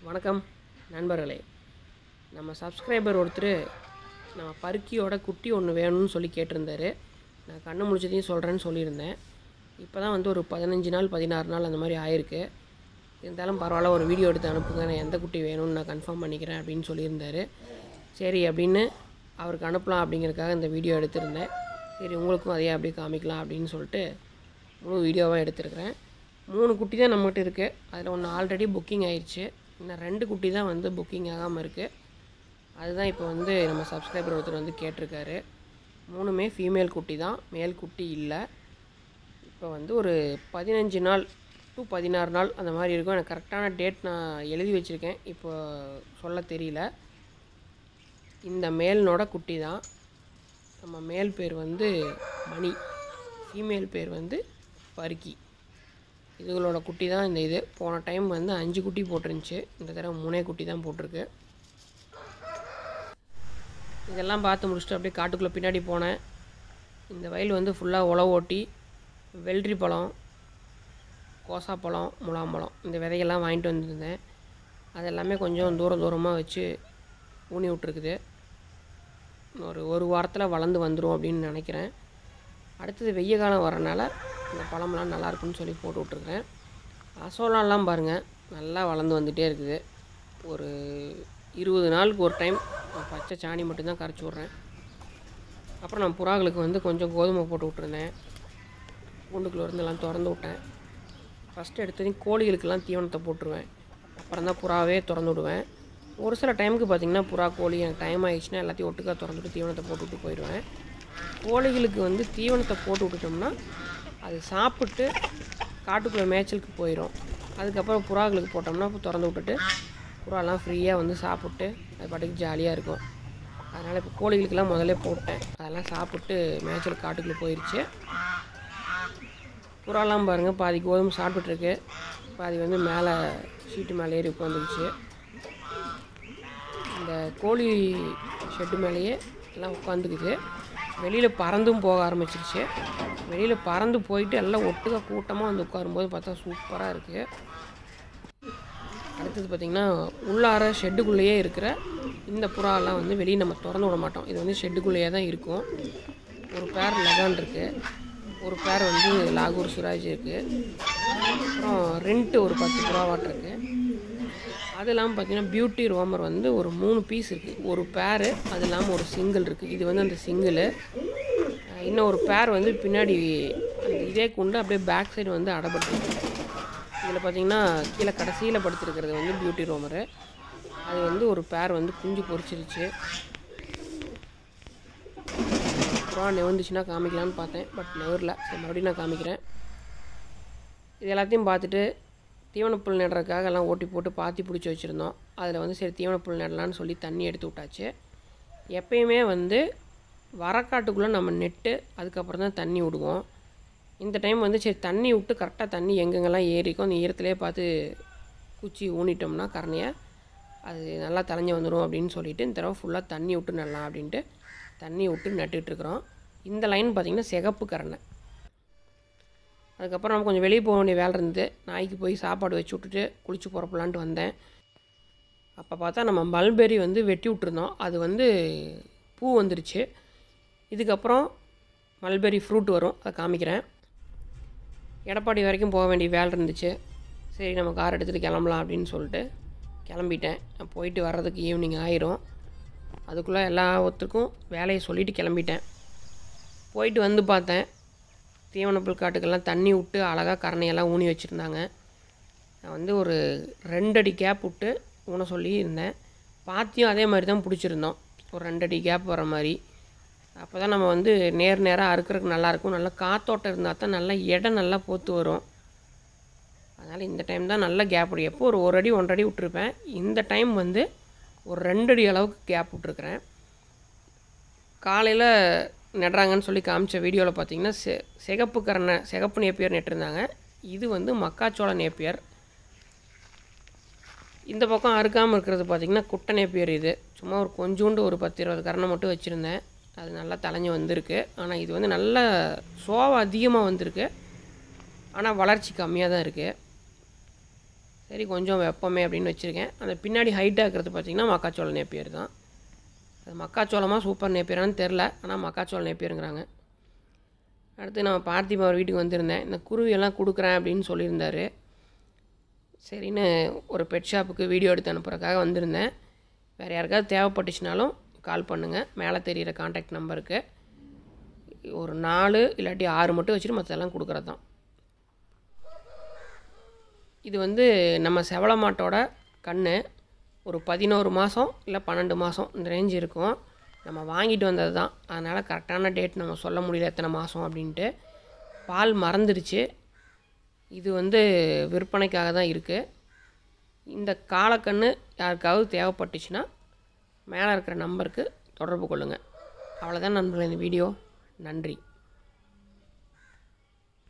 வணக்கம் நண்பர்களே நம்ம சப்ஸ்கிரைபர் ஒருத்தர் நம்ம பருக்கியோட குட்டி ஒன்று வேணும்னு சொல்லி கேட்டிருந்தாரு நான் கண்ணு முடிச்சதையும் சொல்கிறேன்னு சொல்லியிருந்தேன் இப்போ தான் வந்து ஒரு பதினஞ்சு நாள் பதினாறு நாள் அந்த மாதிரி ஆயிருக்கு இருந்தாலும் பரவாயில்ல ஒரு வீடியோ எடுத்து அனுப்புங்க நான் எந்த குட்டி வேணும்னு நான் கன்ஃபார்ம் பண்ணிக்கிறேன் அப்படின்னு சொல்லியிருந்தாரு சரி அப்படின்னு அவருக்கு அனுப்பலாம் அப்படிங்கிறதுக்காக இந்த வீடியோ எடுத்திருந்தேன் சரி உங்களுக்கும் அதையே அப்படியே காமிக்கலாம் அப்படின்னு சொல்லிட்டு முழு வீடியோவாக எடுத்திருக்கிறேன் மூணு குட்டி தான் நம்மகிட்ட இருக்குது அதில் ஒன்று ஆல்ரெடி புக்கிங் ஆயிடுச்சு இன்னும் ரெண்டு குட்டி தான் வந்து புக்கிங் ஆகாமல் இருக்குது அதுதான் இப்போ வந்து நம்ம சப்ஸ்கிரைபர் ஒருத்தர் வந்து கேட்டிருக்காரு மூணுமே ஃபீமேல் குட்டி தான் மேல் குட்டி இல்லை இப்போ வந்து ஒரு பதினஞ்சு நாள் டு பதினாறு நாள் அந்த மாதிரி இருக்கும் எனக்கு கரெக்டான டேட் நான் எழுதி வச்சுருக்கேன் இப்போ சொல்ல தெரியல இந்த மேல்னோட குட்டி தான் நம்ம மேல் பேர் வந்து மணி ஃபீமேல் பேர் வந்து பருக்கி இதுகளோட குட்டி தான் இந்த இது போன டைம் வந்து அஞ்சு குட்டி போட்டிருந்துச்சு இந்த தடவை மூணே குட்டி தான் போட்டிருக்கு இதெல்லாம் பார்த்து முடிச்சுட்டு அப்படியே காட்டுக்குள்ளே பின்னாடி போனேன் இந்த வயல் வந்து ஃபுல்லாக உழவு ஓட்டி வெள்ளரி பழம் கோசாப்பழம் முலாம்பழம் இந்த விதையெல்லாம் வாங்கிட்டு வந்திருந்தேன் அது எல்லாமே கொஞ்சம் தூரம் தூரமாக வச்சு ஊனி விட்ருக்குது ஒரு ஒரு வாரத்தில் வளர்ந்து வந்துடும் அப்படின்னு நினைக்கிறேன் அடுத்தது வெய்ய காலம் வரனால இந்த பழம்லாம் நல்லா இருக்குன்னு சொல்லி போட்டு விட்ருக்கேன் அசோலாலாம் பாருங்கள் நல்லா வளர்ந்து வந்துகிட்டே இருக்குது ஒரு இருபது நாளுக்கு ஒரு டைம் நான் பச்சை சாணி மட்டும்தான் கரைச்சி விட்றேன் அப்புறம் நான் புறாக்களுக்கு வந்து கொஞ்சம் கோதுமை போட்டு விட்ருந்தேன் கூண்டுக்குள்ள இருந்து எல்லாம் திறந்து விட்டேன் ஃபஸ்ட்டு எடுத்ததையும் கோழிகளுக்கெல்லாம் தீவனத்தை போட்டுருவேன் அப்புறம் தான் புறாவே திறந்து விடுவேன் ஒரு சில டைமுக்கு பார்த்திங்கன்னா புறா கோழி எனக்கு டைம் ஆயிடுச்சுன்னா எல்லாத்தையும் ஒட்டுக்கா திறந்துட்டு தீவனத்தை போட்டு விட்டு போயிடுவேன் கோழிகளுக்கு வந்து தீவனத்தை போட்டு விட்டுட்டோம்னா அது சாப்பிட்டு காட்டுக்குள்ளே மேய்ச்சலுக்கு போயிடும் அதுக்கப்புறம் புறாக்களுக்கு போட்டோம்னா இப்போ திறந்து விட்டுட்டு புறாலாம் ஃப்ரீயாக வந்து சாப்பிட்டு அது பாட்டுக்கு ஜாலியாக இருக்கும் அதனால் இப்போ கோழிகளுக்கெல்லாம் முதல்ல போட்டேன் அதெல்லாம் சாப்பிட்டு மேய்ச்சல் காட்டுக்குள்ளே போயிடுச்சு புறாலாம் பாருங்கள் பாதி கோதுமை சாப்பிட்டுட்ருக்கு பாதி வந்து மேலே ஷீட்டு மேலே ஏறி உட்காந்துருச்சு இந்த கோழி ஷெட்டு மேலேயே எல்லாம் உட்காந்துக்குது வெளியில் பறந்தும் போக ஆரம்பிச்சிருச்சு வெளியில் பறந்து போயிட்டு எல்லாம் ஒட்டுக்கா கூட்டமாக வந்து உட்காரும்போது பார்த்தா சூப்பராக இருக்குது அடுத்தது பார்த்திங்கன்னா உள்ளார ஷெட்டுக்குள்ளேயே இருக்கிற இந்த புறாலாம் வந்து வெளியே நம்ம திறந்து விட மாட்டோம் இது வந்து ஷெட்டுக்குள்ளேயே தான் இருக்கும் ஒரு பேர் லெகான் இருக்குது ஒரு பேர் வந்து லாகூர் சுராஜ் இருக்குது அப்புறம் ரெண்ட்டு ஒரு பத்து புறாவாட் இருக்குது அது இல்லாமல் பார்த்தீங்கன்னா பியூட்டி ரோமர் வந்து ஒரு மூணு பீஸ் இருக்குது ஒரு பேரு அது இல்லாமல் ஒரு சிங்கிள் இருக்குது இது வந்து அந்த சிங்கிளு இன்னும் ஒரு பேர் வந்து பின்னாடி அந்த இதே கொண்டு அப்படியே பேக் சைடு வந்து அடப்பட்டுருக்கு இதில் பார்த்தீங்கன்னா கீழே கடைசியில் படுத்துருக்கிறது வந்து பியூட்டி ரோமரு அது வந்து ஒரு பேர் வந்து குஞ்சு பொரிச்சிருச்சு அப்புறம் நெவந்துச்சுன்னா காமிக்கலான்னு பார்த்தேன் பட் நெவரில் சரி மறுபடியும் நான் காமிக்கிறேன் இது எல்லாத்தையும் பார்த்துட்டு தீவனப்புல் நடுறதுக்காக எல்லாம் ஓட்டி போட்டு பாத்தி பிடிச்சி வச்சுருந்தோம் அதில் வந்து சரி தீவனப்புல் நடலான்னு சொல்லி தண்ணி எடுத்து விட்டாச்சு எப்பயுமே வந்து வரக்காட்டுக்குள்ளே நம்ம நெட்டு அதுக்கப்புறம் தான் தண்ணி விடுவோம் இந்த டைம் வந்து சரி தண்ணி விட்டு கரெக்டாக தண்ணி எங்கெங்கெல்லாம் ஏறிக்கும் அந்த ஈரத்துலேயே பார்த்து குச்சி ஊனிட்டோம்னா கரணையை அது நல்லா தலைஞ்சு வந்துடும் அப்படின்னு சொல்லிட்டு இந்த தடவை ஃபுல்லாக தண்ணி விட்டு நடலாம் அப்படின்ட்டு தண்ணி விட்டு நட்டுட்ருக்குறோம் இந்த லைன் பார்த்திங்கன்னா சிகப்பு கரணை அதுக்கப்புறம் நம்ம கொஞ்சம் வெளியே போக வேண்டிய வேலை இருந்தது நாய்க்கு போய் சாப்பாடு வச்சு விட்டுட்டு குளிச்சு புறப்பலான்ட்டு வந்தேன் அப்போ பார்த்தா நம்ம மல்பெரி வந்து வெட்டி விட்டுருந்தோம் அது வந்து பூ வந்துருச்சு இதுக்கப்புறம் மல்பெரி ஃப்ரூட் வரும் அதை காமிக்கிறேன் எடப்பாடி வரைக்கும் போக வேண்டிய வேலை இருந்துச்சு சரி நம்ம கார் எடுத்துகிட்டு கிளம்பலாம் அப்படின்னு சொல்லிட்டு கிளம்பிட்டேன் நான் போயிட்டு வர்றதுக்கு ஈவினிங் ஆயிரும் அதுக்குள்ளே எல்லா ஒருத்தருக்கும் வேலையை சொல்லிவிட்டு கிளம்பிட்டேன் போயிட்டு வந்து பார்த்தேன் தீவனப்புல் காட்டுக்கெல்லாம் தண்ணி விட்டு அழகாக கரணையெல்லாம் ஊனி வச்சுருந்தாங்க நான் வந்து ஒரு ரெண்டடி கேப் விட்டு ஊன சொல்லி இருந்தேன் பாத்தியும் அதே மாதிரி தான் பிடிச்சிருந்தோம் ஒரு ரெண்டடி கேப் வர மாதிரி அப்போ தான் நம்ம வந்து நேர் நேராக அறுக்கிறதுக்கு நல்லாயிருக்கும் நல்லா காத்தோட்டம் இருந்தால் தான் நல்லா இடம் நல்லா போத்து வரும் அதனால் இந்த டைம் தான் நல்ல கேப் விடும் எப்போ ஒரு ஒரு அடி ஒன்றரை அடி விட்டுருப்பேன் இந்த டைம் வந்து ஒரு ரெண்டு அடி அளவுக்கு கேப் விட்ருக்குறேன் காலையில் நடுறாங்கன்னு சொல்லி காமிச்ச வீடியோவில் பார்த்தீங்கன்னா செ சிகப்பு கரணை சிகப்பு நேப்பியர் நட்டிருந்தாங்க இது வந்து மக்காச்சோள நேப்பியர் இந்த பக்கம் அறுக்காமல் இருக்கிறது பார்த்திங்கன்னா குட்டை நேப்பியர் இது சும்மா ஒரு கொஞ்சோண்டு ஒரு பத்து இருபது கரணை மட்டும் வச்சுருந்தேன் அது நல்லா தலைஞ்சு வந்திருக்கு ஆனால் இது வந்து நல்ல சோவை அதிகமாக வந்திருக்கு ஆனால் வளர்ச்சி கம்மியாக தான் இருக்குது சரி கொஞ்சம் வெப்பமே அப்படின்னு வச்சுருக்கேன் அந்த பின்னாடி ஹைட்டாக இருக்கிறது பார்த்திங்கன்னா மக்காச்சோள நேப்பியர் தான் அது மக்காச்சோளமாக சூப்பர் நேப்பியரான்னு தெரில ஆனால் மக்காச்சோள நேப்பியருங்கிறாங்க அடுத்து நான் பார்த்திபா அவர் வீட்டுக்கு வந்திருந்தேன் இந்த குருவியெல்லாம் கொடுக்குறேன் அப்படின்னு சொல்லியிருந்தாரு சரின்னு ஒரு பெட் ஷாப்புக்கு வீடியோ எடுத்து அனுப்புறதுக்காக வந்திருந்தேன் வேறு யாருக்காவது தேவைப்பட்டுச்சுனாலும் கால் பண்ணுங்கள் மேலே தெரிகிற காண்டாக்ட் நம்பருக்கு ஒரு நாலு இல்லாட்டி ஆறு மட்டும் வச்சுட்டு மற்றதெல்லாம் கொடுக்குறது தான் இது வந்து நம்ம செவல மாட்டோட கண் ஒரு பதினோரு மாதம் இல்லை பன்னெண்டு மாதம் இந்த ரேஞ்ச் இருக்கும் நம்ம வாங்கிட்டு வந்தது தான் அதனால் கரெக்டான டேட் நம்ம சொல்ல முடியல எத்தனை மாதம் அப்படின்ட்டு பால் மறந்துடுச்சு இது வந்து விற்பனைக்காக தான் இருக்குது இந்த காலக்கன்று யாருக்காவது தேவைப்பட்டுச்சுன்னா மேலே இருக்கிற நம்பருக்கு தொடர்பு கொள்ளுங்கள் அவ்வளோதான் நண்பர்களே இந்த வீடியோ நன்றி